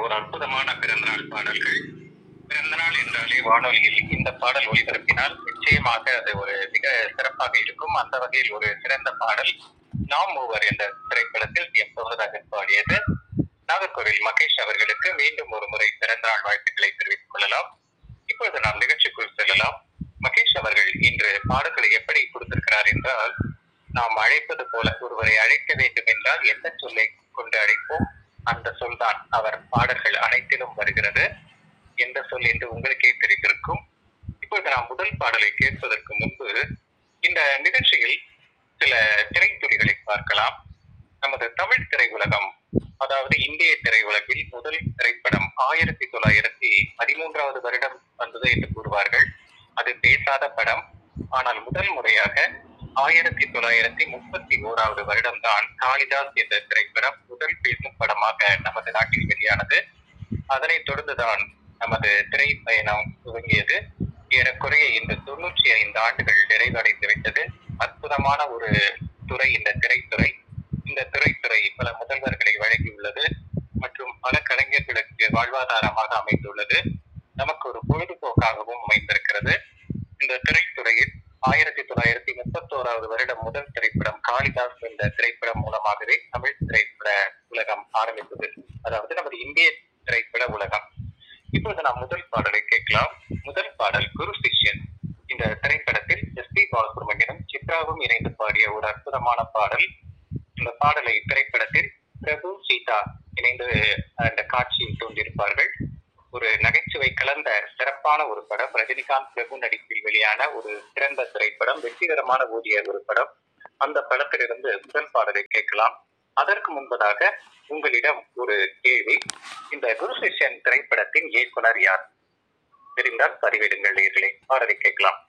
ஒரு அற்புதமான பிறந்தநாள் பாடல்கள் பிறந்தநாள் என்றாலே வானொலியில் இந்த பாடல் ஒளிபரப்பினால் நிச்சயமாக அது ஒரு மிக சிறப்பாக இருக்கும் அந்த வகையில் ஒரு சிறந்த பாடல் நாம் மூவர் என்ற திரைப்படத்தில் எம் சோமராஜன் பாடியது நாகர்கோவில் மகேஷ் அவர்களுக்கு மீண்டும் ஒரு முறை பிறந்தநாள் வாழ்த்துக்களை தெரிவித்துக் கொள்ளலாம் இப்பொழுது நாம் நிகழ்ச்சிக்குள் செல்லலாம் மகேஷ் அவர்கள் இன்று பாடல்களை எப்படி கொடுத்திருக்கிறார் என்றால் நாம் அழைப்பது போல ஒருவரை அழைக்க வேண்டும் என்றால் எந்த சொல்லை கொண்டு அழைப்போம் அந்த சொல்தான் அவர் பாடல்கள் அனைத்திலும் வருகிறது எந்த சொல் என்று உங்களுக்கே தெரிந்திருக்கும் இப்பொழுது நாம் முதல் பாடலை கேட்பதற்கு முன்பு இந்த நிகழ்ச்சியில் சில திரைத்துறைகளை பார்க்கலாம் நமது தமிழ் திரையுலகம் அதாவது இந்திய திரையுலகில் முதல் திரைப்படம் ஆயிரத்தி தொள்ளாயிரத்தி பதிமூன்றாவது வருடம் வந்தது என்று கூறுவார்கள் அது பேசாத படம் ஆனால் முதல் முறையாக ஆயிரத்தி தொள்ளாயிரத்தி முப்பத்தி ஓராவது வருடம்தான் காளிதாஸ் என்ற திரைப்படம் முதல் பேசும் படமாக நமது நாட்டில் வெளியானது அதனைத் தொடர்ந்துதான் நமது திரை பயணம் துவங்கியது ஏறக்குறைய இந்த தொண்ணூற்றி ஐந்து ஆண்டுகள் நிறைவடைந்து விட்டது அற்புதமான ஒரு துறை இந்த திரைத்துறை இந்த திரைத்துறை பல முதல்வர்களை வழங்கியுள்ளது மற்றும் பல கலைஞர்களுக்கு வாழ்வாதாரமாக அமைந்துள்ளது நமக்கு ஒரு பொழுதுபோக்காகவும் அமைந்திருக்கிறது இந்த திரைத்துறையில் ஆயிரத்தி தொள்ளாயிரத்தி முப்பத்தோராவது வருடம் முதல் திரைப்படம் காளிதாஸ் என்ற திரைப்படம் மூலமாகவே தமிழ் திரைப்பட உலகம் ஆரம்பித்தது அதாவது நமது இந்திய திரைப்பட உலகம் இப்போது நாம் முதல் பாடலை கேட்கலாம் முதல் பாடல் குரு சிஷ்யன் இந்த திரைப்படத்தில் எஸ் பி பாலசுப்ரமணியனும் சித்ராவும் இணைந்து பாடிய ஒரு அற்புதமான பாடல் இந்த பாடலை திரைப்படத்தில் பிரபு சீதா இணைந்து அந்த காட்சியில் தோன்றியிருப்பார்கள் ஒரு நகைச்சுவை கலந்த சிறப்பான ஒரு படம் ரஜினிகாந்த் பிரபு நடிப்பில் வெளியான ஒரு சிறந்த திரைப்படம் வெற்றிகரமான ஓடிய ஒரு படம் அந்த படத்திலிருந்து முதல் பாடலை கேட்கலாம் அதற்கு முன்பதாக உங்களிடம் ஒரு கேள்வி இந்த குரு சிஷ்யன் திரைப்படத்தின் இயக்குனர் யார் தெரிந்தால் பதிவிடுங்கள் நேயர்களே பாடலை கேட்கலாம்